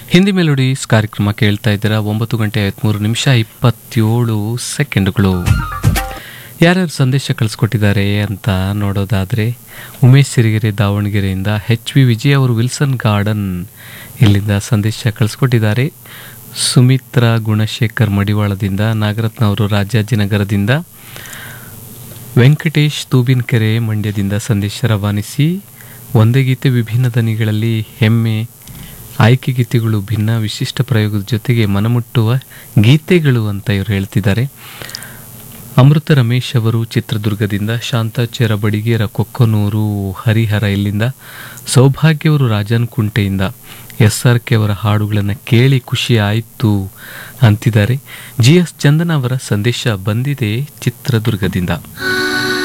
Hindi melodies ಕಾರ್ಯಕ್ರಮ ಕೇಳ್ತಾ ಇದ್ದೀರಾ ಒಂಬತ್ತು ಗಂಟೆ ಐವತ್ಮೂರು ನಿಮಿಷ ಇಪ್ಪತ್ತೇಳು ಸೆಕೆಂಡ್ಗಳು ಯಾರ್ಯಾರು ಸಂದೇಶ ಕಳಿಸ್ಕೊಟ್ಟಿದ್ದಾರೆ ಅಂತ ನೋಡೋದಾದರೆ ಉಮೇಶ್ ಸಿರಿಗೆರೆ ದಾವಣಗೆರೆಯಿಂದ ಎಚ್ ವಿ ವಿಜಯ್ ಅವರು ವಿಲ್ಸನ್ ಗಾರ್ಡನ್ ಇಲ್ಲಿಂದ ಸಂದೇಶ ಕಳಿಸ್ಕೊಟ್ಟಿದ್ದಾರೆ ಸುಮಿತ್ರಾ ಗುಣಶೇಖರ್ ಮಡಿವಾಳದಿಂದ ನಾಗರತ್ನ ಅವರು ರಾಜಾಜಿನಗರದಿಂದ ವೆಂಕಟೇಶ್ ತೂಬಿನಕೆರೆ ಮಂಡ್ಯದಿಂದ ಸಂದೇಶ ರವಾನಿಸಿ ಒಂದೇ ಗೀತೆ ವಿಭಿನ್ನ ದನಿಗಳಲ್ಲಿ ಹೆಮ್ಮೆ ಆಯ್ಕೆ ಗೀತೆಗಳು ಭಿನ್ನ ವಿಶಿಷ್ಟ ಪ್ರಯೋಗದ ಜೊತೆಗೆ ಮನಮುಟ್ಟುವ ಗೀತೆಗಳು ಅಂತ ಇವರು ಹೇಳ್ತಿದ್ದಾರೆ ಅಮೃತ ರಮೇಶ್ ಅವರು ಚಿತ್ರದುರ್ಗದಿಂದ ಶಾಂತಾಚಾರ ಬಡಿಗೇರ ಕೊಕ್ಕನೂರು ಹರಿಹರ ಇಲ್ಲಿಂದ ಸೌಭಾಗ್ಯ ಅವರು ರಾಜನ್ ಕುಂಟೆಯಿಂದ ಎಸ್ ಆರ್ ಕೆ ಅವರ ಹಾಡುಗಳನ್ನು ಕೇಳಿ ಖುಷಿ ಆಯಿತು ಅಂತಿದ್ದಾರೆ ಜಿ ಎಸ್ ಚಂದನ ಅವರ ಸಂದೇಶ ಬಂದಿದೆ ಚಿತ್ರದುರ್ಗದಿಂದ